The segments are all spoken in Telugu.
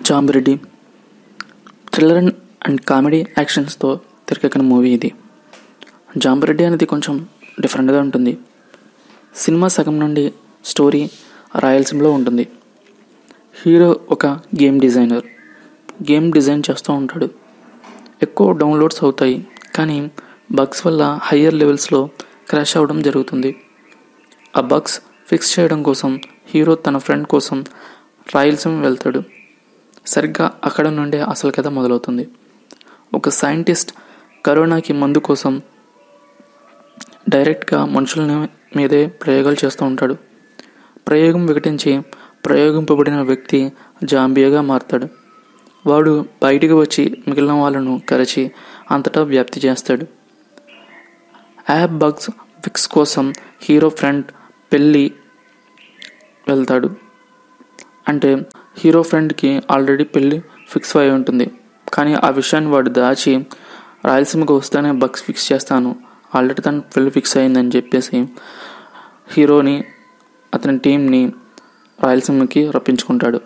జాంబిరెడ్డి థ్రిల్లర్ అండ్ కామెడీ యాక్షన్స్తో తెరకెక్కిన మూవీ ఇది జాంబిరెడ్డి అనేది కొంచెం డిఫరెంట్గా ఉంటుంది సినిమా సగం నుండి స్టోరీ రాయలసీమలో ఉంటుంది హీరో ఒక గేమ్ డిజైనర్ గేమ్ డిజైన్ చేస్తూ ఉంటాడు ఎక్కువ డౌన్లోడ్స్ అవుతాయి కానీ బగ్స్ వల్ల హయ్యర్ లెవెల్స్లో క్రాష్ అవ్వడం జరుగుతుంది ఆ బగ్స్ ఫిక్స్ చేయడం కోసం హీరో తన ఫ్రెండ్ కోసం రాయలసీమ వెళ్తాడు సరిగ్గా అక్కడ నుండే అసలు కథ మొదలవుతుంది ఒక సైంటిస్ట్ కరోనాకి మందు కోసం డైరెక్ట్గా మనుషుల మీదే ప్రయోగాలు చేస్తూ ఉంటాడు ప్రయోగం వికటించి ప్రయోగింపబడిన వ్యక్తి జాంబియాగా మారుతాడు వాడు బయటికి వచ్చి మిగిలిన వాళ్ళను కరిచి అంతటా వ్యాప్తి చేస్తాడు యాప్ బగ్స్ ఫిక్స్ కోసం హీరో ఫ్రెండ్ పెళ్ళి వెళ్తాడు అంటే హీరో ఫ్రెండ్కి ఆల్రెడీ పెళ్ళి ఫిక్స్ అయి ఉంటుంది కానీ ఆ విషయాన్ని వాడు దాచి రాయలసీమకు వస్తేనే బగ్స్ ఫిక్స్ చేస్తాను ఆల్రెడీ తన పెళ్ళి ఫిక్స్ అయిందని చెప్పేసి హీరోని అతని టీంని రాయలసీమకి రప్పించుకుంటాడు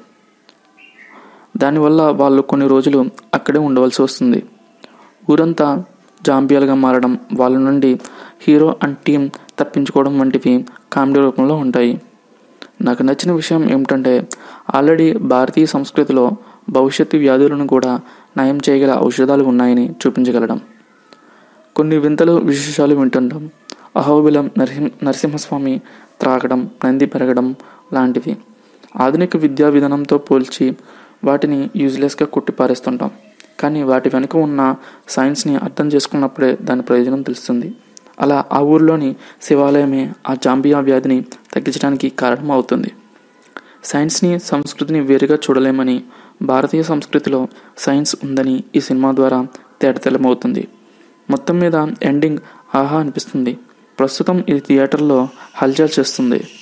దానివల్ల వాళ్ళు కొన్ని రోజులు అక్కడే ఉండవలసి వస్తుంది ఊరంతా జాంబియాలుగా మారడం వాళ్ళ నుండి హీరో అండ్ టీం తప్పించుకోవడం వంటివి కామెడీ రూపంలో ఉంటాయి నాకు నచ్చిన విషయం ఏమిటంటే ఆల్రెడీ భారతీయ సంస్కృతిలో భవిష్యత్తు వ్యాధులను కూడా నయం చేయగల ఔషధాలు ఉన్నాయని చూపించగలడం కొన్ని వింతలు విశేషాలు వింటుంటాం అహోబిలం నరసింహ నరసింహస్వామి త్రాగడం నంది పెరగడం లాంటివి ఆధునిక విద్యా విధానంతో పోల్చి వాటిని యూజ్లెస్గా కొట్టిపారేస్తుంటాం కానీ వాటి వెనుక ఉన్న సైన్స్ని అర్థం చేసుకున్నప్పుడే దాని ప్రయోజనం తెలుస్తుంది అలా ఆ ఊర్లోని శివాలయమే ఆ జాంబియా వ్యాధిని తగ్గించడానికి కారణం అవుతుంది సైన్స్ని సంస్కృతిని వేరుగా చూడలేమని భారతీయ సంస్కృతిలో సైన్స్ ఉందని ఈ సినిమా ద్వారా తేటతెల్లమవుతుంది మొత్తం మీద ఎండింగ్ ఆహా అనిపిస్తుంది ప్రస్తుతం ఇది థియేటర్లో హల్చల్ చేస్తుంది